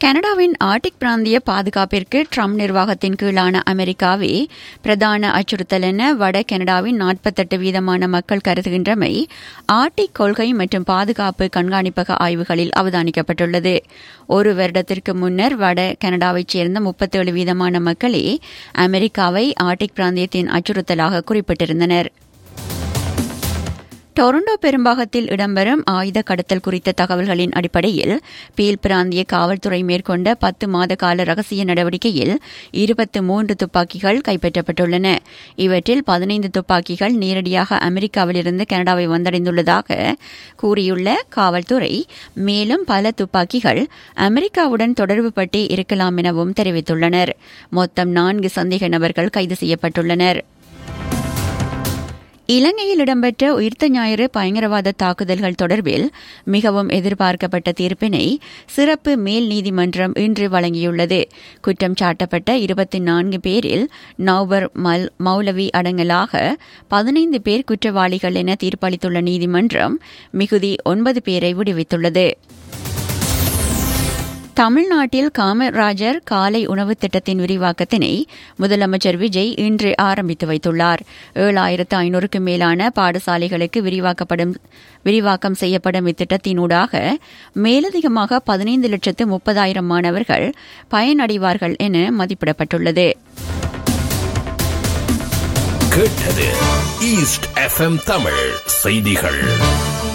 கனடாவின் ஆர்டிக் பிராந்திய பாதுகாப்பிற்கு ட்ரம்ப் நிர்வாகத்தின் கீழான அமெரிக்காவே பிரதான அச்சுறுத்தல் என வட கனடாவின் நாற்பத்தெட்டு வீதமான மக்கள் கருதுகின்றமை ஆர்டிக் கொள்கை மற்றும் பாதுகாப்பு கண்காணிப்பக ஆய்வுகளில் அவதானிக்கப்பட்டுள்ளது ஒரு வருடத்திற்கு முன்னர் வட கனடாவைச் சேர்ந்த முப்பத்தேழு வீதமான மக்களே அமெரிக்காவை ஆர்டிக் பிராந்தியத்தின் அச்சுறுத்தலாக குறிப்பிட்டிருந்தனர் டொரண்டோ பெரும்பாகத்தில் இடம்பெறும் ஆயுத கடத்தல் குறித்த தகவல்களின் அடிப்படையில் பீல் பிராந்திய காவல்துறை மேற்கொண்ட பத்து மாத கால ரகசிய நடவடிக்கையில் இருபத்தி மூன்று துப்பாக்கிகள் கைப்பற்றப்பட்டுள்ளன இவற்றில் பதினைந்து துப்பாக்கிகள் நேரடியாக அமெரிக்காவிலிருந்து கனடாவை வந்தடைந்துள்ளதாக கூறியுள்ள காவல்துறை மேலும் பல துப்பாக்கிகள் அமெரிக்காவுடன் தொடர்புபட்டு இருக்கலாம் எனவும் தெரிவித்துள்ளனர் மொத்தம் நான்கு சந்தேக நபர்கள் கைது செய்யப்பட்டுள்ளனர் இலங்கையில் இடம்பெற்ற உயிர்த்த ஞாயிறு பயங்கரவாத தாக்குதல்கள் தொடர்பில் மிகவும் எதிர்பார்க்கப்பட்ட தீர்ப்பினை சிறப்பு மேல் நீதிமன்றம் இன்று வழங்கியுள்ளது குற்றம் சாட்டப்பட்ட இருபத்தி நான்கு பேரில் நவ்பர் மல் மௌலவி அடங்கலாக பதினைந்து பேர் குற்றவாளிகள் என தீர்ப்பளித்துள்ள நீதிமன்றம் மிகுதி ஒன்பது பேரை விடுவித்துள்ளது தமிழ்நாட்டில் காமராஜர் காலை உணவு திட்டத்தின் விரிவாக்கத்தினை முதலமைச்சர் விஜய் இன்று ஆரம்பித்து வைத்துள்ளார் ஏழாயிரத்து ஐநூறுக்கும் மேலான பாடசாலைகளுக்கு விரிவாக்கப்படும் விரிவாக்கம் செய்யப்படும் இத்திட்டத்தினூடாக மேலதிகமாக பதினைந்து லட்சத்து முப்பதாயிரம் மாணவர்கள் பயனடைவார்கள் என மதிப்பிடப்பட்டுள்ளது கேட்டது ஈஸ்ட் எஃப்எம் தமிழ் செய்திகள்